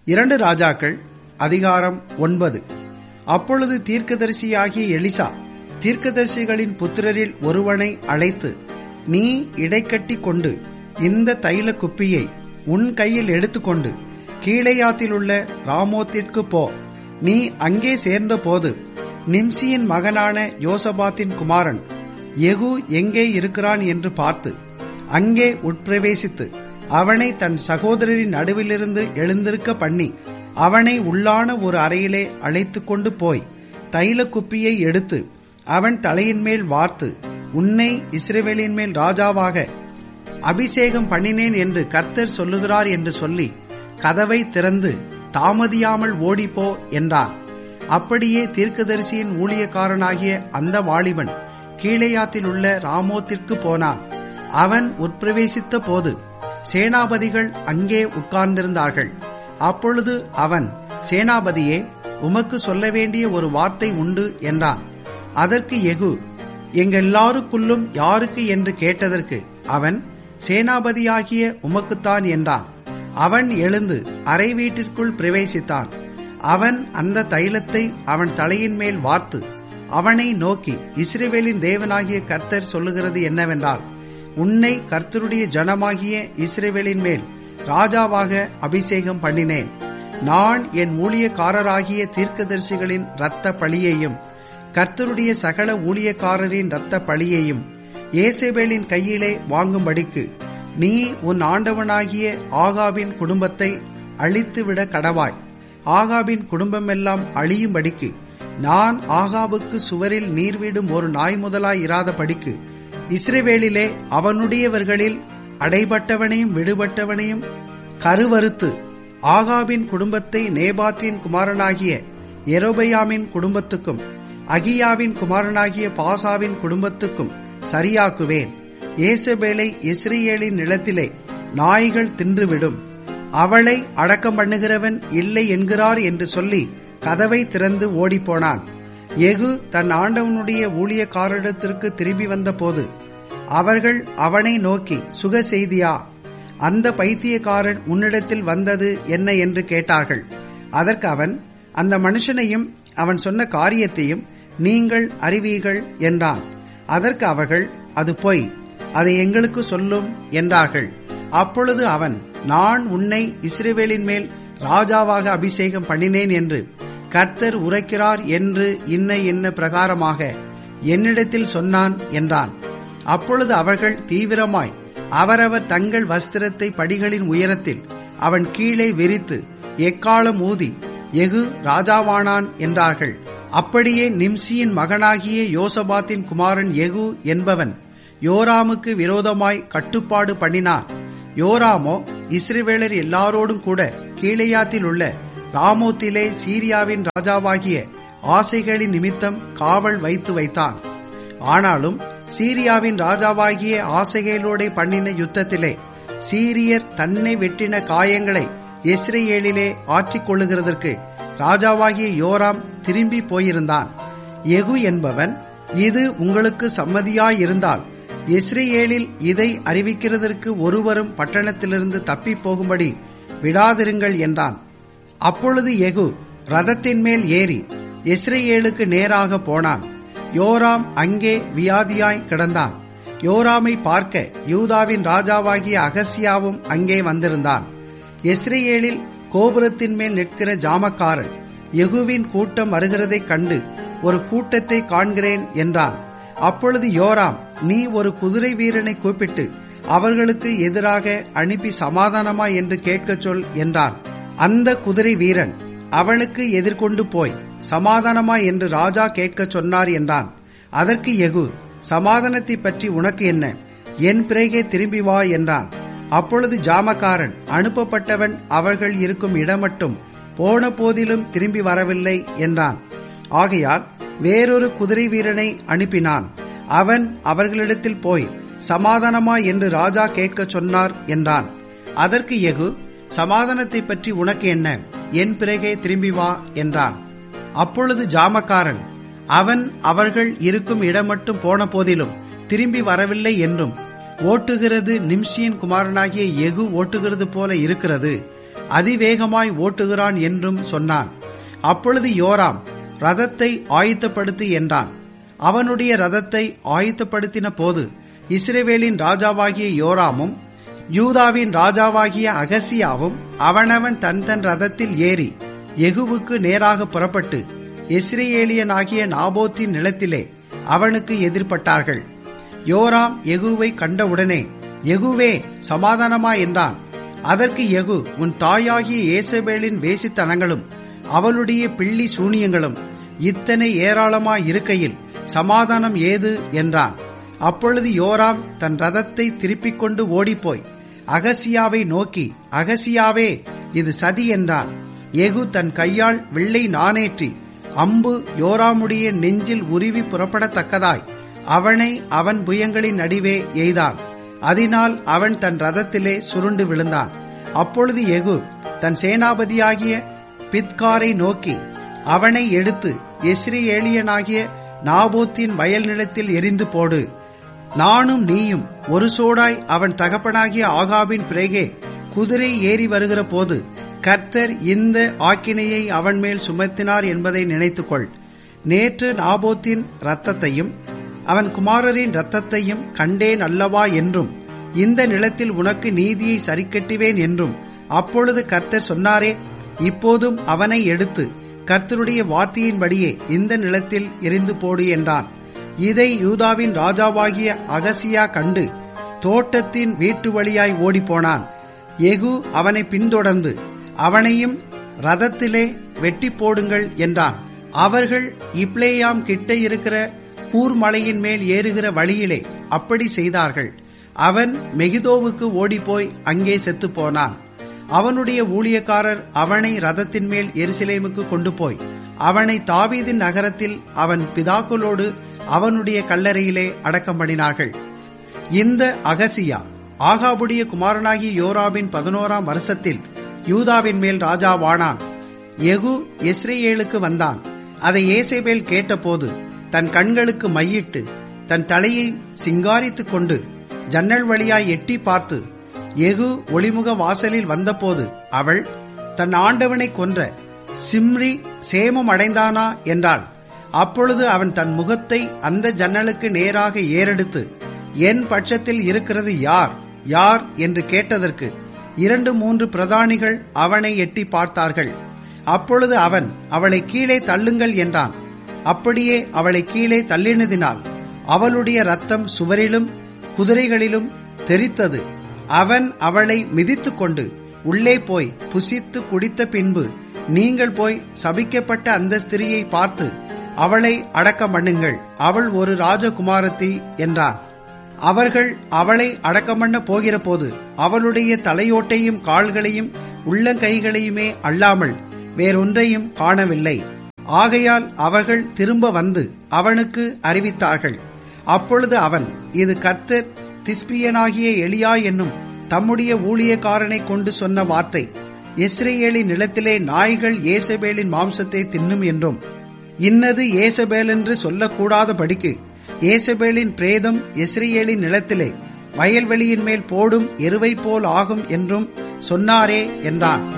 இரண்டு ராஜாக்கள் அதிகாரம் ஒன்பது அப்பொழுது தீர்க்கதரிசியாகிய எலிசா தீர்க்கதரிசிகளின் புத்திரரில் ஒருவனை அழைத்து நீ இடைக்கட்டி கொண்டு இந்த தைல குப்பியை உன் கையில் எடுத்துக்கொண்டு கீழையாத்திலுள்ள ராமோத்திற்கு போ நீ அங்கே சேர்ந்தபோது நிம்சியின் மகனான யோசபாத்தின் குமாரன் எகு எங்கே இருக்கிறான் என்று பார்த்து அங்கே உட்பிரவேசித்து அவனை தன் சகோதரரின் நடுவிலிருந்து எழுந்திருக்க பண்ணி அவனை உள்ளான ஒரு அறையிலே அழைத்து கொண்டு போய் தைல குப்பியை எடுத்து அவன் தலையின் மேல் வார்த்து உன்னை இஸ்ரேவேலின் மேல் ராஜாவாக அபிஷேகம் பண்ணினேன் என்று கர்த்தர் சொல்லுகிறார் என்று சொல்லி கதவை திறந்து தாமதியாமல் ஓடிப்போ என்றான் அப்படியே தீர்க்கதரிசியின் ஊழியக்காரனாகிய அந்த வாலிபன் கீழையாத்தில் உள்ள ராமோத்திற்கு போனான் அவன் உட்பிரவேசித்த போது சேனாபதிகள் அங்கே உட்கார்ந்திருந்தார்கள் அப்பொழுது அவன் சேனாபதியே உமக்கு சொல்ல வேண்டிய ஒரு வார்த்தை உண்டு என்றான் அதற்கு எகு எங்கெல்லாருக்குள்ளும் யாருக்கு என்று கேட்டதற்கு அவன் சேனாபதியாகிய உமக்குத்தான் என்றான் அவன் எழுந்து அறை வீட்டிற்குள் பிரவேசித்தான் அவன் அந்த தைலத்தை அவன் தலையின் மேல் வார்த்து அவனை நோக்கி இஸ்ரேவேலின் தேவனாகிய கர்த்தர் சொல்லுகிறது என்னவென்றால் உன்னை கர்த்தருடைய ஜனமாகிய இஸ்ரேவேலின் மேல் ராஜாவாக அபிஷேகம் பண்ணினேன் நான் என் ஊழியக்காரராகிய தீர்க்கதரிசிகளின் இரத்த பழியையும் கர்த்தருடைய சகல ஊழியக்காரரின் இரத்த பழியையும் ஏசேபேலின் கையிலே வாங்கும்படிக்கு நீ உன் ஆண்டவனாகிய ஆகாவின் குடும்பத்தை அழித்துவிட கடவாய் ஆகாவின் குடும்பமெல்லாம் அழியும்படிக்கு நான் ஆகாவுக்கு சுவரில் நீர்விடும் ஒரு நாய் முதலாய் இராதபடிக்கு இஸ்ரேவேலிலே அவனுடையவர்களில் அடைபட்டவனையும் விடுபட்டவனையும் கருவறுத்து ஆகாவின் குடும்பத்தை நேபாத்தின் குமாரனாகிய எரோபயாமின் குடும்பத்துக்கும் அகியாவின் குமாரனாகிய பாசாவின் குடும்பத்துக்கும் சரியாக்குவேன் ஏசபேலை இஸ்ரேலின் நிலத்திலே நாய்கள் தின்றுவிடும் அவளை அடக்கம் பண்ணுகிறவன் இல்லை என்கிறார் என்று சொல்லி கதவை திறந்து ஓடிப்போனான் எகு தன் ஆண்டவனுடைய ஊழியக்காரிடத்திற்கு திரும்பி வந்தபோது அவர்கள் அவனை நோக்கி சுக செய்தியா அந்த பைத்தியக்காரன் உன்னிடத்தில் வந்தது என்ன என்று கேட்டார்கள் அதற்கு அவன் அந்த மனுஷனையும் அவன் சொன்ன காரியத்தையும் நீங்கள் அறிவீர்கள் என்றான் அதற்கு அவர்கள் அது பொய் அதை எங்களுக்கு சொல்லும் என்றார்கள் அப்பொழுது அவன் நான் உன்னை இஸ்ரேவேலின் மேல் ராஜாவாக அபிஷேகம் பண்ணினேன் என்று கர்த்தர் உரைக்கிறார் என்று இன்ன இன்ன பிரகாரமாக என்னிடத்தில் சொன்னான் என்றான் அப்பொழுது அவர்கள் தீவிரமாய் அவரவர் தங்கள் வஸ்திரத்தை படிகளின் உயரத்தில் அவன் கீழே விரித்து எக்காலம் ஊதி எகு ராஜாவானான் என்றார்கள் அப்படியே நிம்சியின் மகனாகிய யோசபாத்தின் குமாரன் எகு என்பவன் யோராமுக்கு விரோதமாய் கட்டுப்பாடு பண்ணினான் யோராமோ இஸ்ரேவேலர் எல்லாரோடும் கூட கீழையாத்தில் உள்ள ராமோத்திலே சீரியாவின் ராஜாவாகிய ஆசைகளின் நிமித்தம் காவல் வைத்து வைத்தான் ஆனாலும் சீரியாவின் ராஜாவாகிய ஆசைகளோட பண்ணின யுத்தத்திலே சீரியர் தன்னை வெட்டின காயங்களை இஸ்ரேலிலே ஆற்றிக் கொள்ளுகிறதற்கு ராஜாவாகிய யோராம் திரும்பி போயிருந்தான் எகு என்பவன் இது உங்களுக்கு சம்மதியாயிருந்தால் இஸ்ரேலில் இதை அறிவிக்கிறதற்கு ஒருவரும் பட்டணத்திலிருந்து தப்பி போகும்படி விடாதிருங்கள் என்றான் அப்பொழுது எகு ரதத்தின் மேல் ஏறி இஸ்ரேலுக்கு நேராக போனான் யோராம் அங்கே வியாதியாய் கிடந்தான் யோராமை பார்க்க யூதாவின் ராஜாவாகிய அகசியாவும் அங்கே வந்திருந்தான் இஸ்ரேலில் கோபுரத்தின் மேல் நிற்கிற ஜாமக்காரன் எகுவின் கூட்டம் வருகிறதைக் கண்டு ஒரு கூட்டத்தை காண்கிறேன் என்றான் அப்பொழுது யோராம் நீ ஒரு குதிரை வீரனை கூப்பிட்டு அவர்களுக்கு எதிராக அனுப்பி சமாதானமா என்று கேட்கச் சொல் என்றான் அந்த குதிரை வீரன் அவனுக்கு எதிர்கொண்டு போய் சமாதானமா என்று ராஜா கேட்கச் சொன்னார் என்றான் அதற்கு எகு சமாதானத்தை பற்றி உனக்கு என்ன என் பிறகே திரும்பி வா என்றான் அப்பொழுது ஜாமக்காரன் அனுப்பப்பட்டவன் அவர்கள் இருக்கும் இடமட்டும் போன போதிலும் திரும்பி வரவில்லை என்றான் ஆகையால் வேறொரு குதிரை வீரனை அனுப்பினான் அவன் அவர்களிடத்தில் போய் சமாதானமா என்று ராஜா கேட்கச் சொன்னார் என்றான் அதற்கு எகு சமாதானத்தை பற்றி உனக்கு என்ன என் பிறகே திரும்பி வா என்றான் அப்பொழுது ஜாமக்காரன் அவன் அவர்கள் இருக்கும் இடம் மட்டும் போன போதிலும் திரும்பி வரவில்லை என்றும் ஓட்டுகிறது நிம்சியின் குமாரனாகிய எகு ஓட்டுகிறது போல இருக்கிறது அதிவேகமாய் ஓட்டுகிறான் என்றும் சொன்னான் அப்பொழுது யோராம் ரதத்தை ஆயத்தப்படுத்து என்றான் அவனுடைய ரதத்தை ஆயத்தப்படுத்தின போது இஸ்ரேவேலின் ராஜாவாகிய யோராமும் யூதாவின் ராஜாவாகிய அகசியாவும் அவனவன் தன் தன் ரதத்தில் ஏறி எகுவுக்கு நேராக புறப்பட்டு எஸ்ரேலியனாகிய நாபோத்தின் நிலத்திலே அவனுக்கு எதிர்பட்டார்கள் யோராம் எகுவை கண்டவுடனே எகுவே சமாதானமா என்றான் அதற்கு எகு உன் தாயாகிய ஏசபேலின் வேசித்தனங்களும் அவளுடைய பிள்ளி சூனியங்களும் இத்தனை ஏராளமாய் இருக்கையில் சமாதானம் ஏது என்றான் அப்பொழுது யோராம் தன் ரதத்தை திருப்பிக் கொண்டு ஓடிப்போய் அகசியாவை நோக்கி அகசியாவே இது சதி என்றான் எகு தன் கையால் வெள்ளை நானேற்றி அம்பு யோராமுடைய நெஞ்சில் உருவி புறப்படத்தக்கதாய் அவனை அவன் புயங்களின் நடுவே எய்தான் அதனால் அவன் தன் ரதத்திலே சுருண்டு விழுந்தான் அப்பொழுது எகு தன் சேனாபதியாகிய பித்காரை நோக்கி அவனை எடுத்து எஸ்ரேலியனாகிய நாபோத்தின் வயல் நிலத்தில் எரிந்து போடு நானும் நீயும் ஒரு சோடாய் அவன் தகப்பனாகிய ஆகாபின் பிறகே குதிரை ஏறி வருகிற போது கர்த்தர் இந்த ஆக்கினையை அவன் மேல் சுமத்தினார் என்பதை நினைத்துக்கொள் நேற்று நாபோத்தின் ரத்தத்தையும் அவன் குமாரரின் ரத்தத்தையும் கண்டேன் அல்லவா என்றும் இந்த நிலத்தில் உனக்கு நீதியை சரிக்கட்டுவேன் என்றும் அப்பொழுது கர்த்தர் சொன்னாரே இப்போதும் அவனை எடுத்து கர்த்தருடைய வார்த்தையின்படியே இந்த நிலத்தில் எரிந்து போடு என்றான் இதை யூதாவின் ராஜாவாகிய அகசியா கண்டு தோட்டத்தின் வீட்டு வழியாய் ஓடிப்போனான் எகு அவனை பின்தொடர்ந்து அவனையும் ரதத்திலே வெட்டி போடுங்கள் என்றான் அவர்கள் இப்ளேயாம் கிட்ட இருக்கிற கூர்மலையின் மேல் ஏறுகிற வழியிலே அப்படி செய்தார்கள் அவன் மெகிதோவுக்கு ஓடிப்போய் அங்கே செத்து போனான் அவனுடைய ஊழியக்காரர் அவனை ரதத்தின் மேல் எருசலேமுக்கு கொண்டு போய் அவனை தாவீதின் நகரத்தில் அவன் பிதாக்களோடு அவனுடைய கல்லறையிலே அடக்கம் பண்ணினார்கள் இந்த அகசியா ஆகாபுடைய குமாரனாகிய யோராவின் பதினோராம் வருஷத்தில் யூதாவின் மேல் ராஜாவானான் எகு எஸ்ரேலுக்கு வந்தான் அதை ஏசேபேல் கேட்டபோது தன் கண்களுக்கு மையிட்டு தன் தலையை சிங்காரித்துக் கொண்டு ஜன்னல் வழியாய் எட்டி பார்த்து எகு ஒளிமுக வாசலில் வந்தபோது அவள் தன் ஆண்டவனை கொன்ற சிம்ரி சேமம் அடைந்தானா என்றாள் அப்பொழுது அவன் தன் முகத்தை அந்த ஜன்னலுக்கு நேராக ஏறெடுத்து என் பட்சத்தில் இருக்கிறது யார் யார் என்று கேட்டதற்கு இரண்டு மூன்று பிரதானிகள் அவனை எட்டி பார்த்தார்கள் அப்பொழுது அவன் அவளை கீழே தள்ளுங்கள் என்றான் அப்படியே அவளை கீழே தள்ளினதினால் அவளுடைய ரத்தம் சுவரிலும் குதிரைகளிலும் தெரித்தது அவன் அவளை மிதித்துக் கொண்டு உள்ளே போய் புசித்து குடித்த பின்பு நீங்கள் போய் சபிக்கப்பட்ட அந்த ஸ்திரியை பார்த்து அவளை அடக்கம் பண்ணுங்கள் அவள் ஒரு ராஜகுமாரத்தி என்றான் அவர்கள் அவளை அடக்கம் பண்ண போகிற போது அவளுடைய தலையோட்டையும் கால்களையும் உள்ளங்கைகளையுமே அல்லாமல் வேறொன்றையும் காணவில்லை ஆகையால் அவர்கள் திரும்ப வந்து அவனுக்கு அறிவித்தார்கள் அப்பொழுது அவன் இது கர்த்தர் திஸ்பியனாகிய எலியா என்னும் தம்முடைய ஊழியக்காரனை கொண்டு சொன்ன வார்த்தை இஸ்ரேலின் நிலத்திலே நாய்கள் ஏசபேலின் மாம்சத்தை தின்னும் என்றும் இன்னது ஏசபேல் என்று சொல்லக்கூடாதபடிக்கு ஏசபேலின் பிரேதம் இஸ்ரேலின் நிலத்திலே வயல்வெளியின் மேல் போடும் எருவை போல் ஆகும் என்றும் சொன்னாரே என்றான்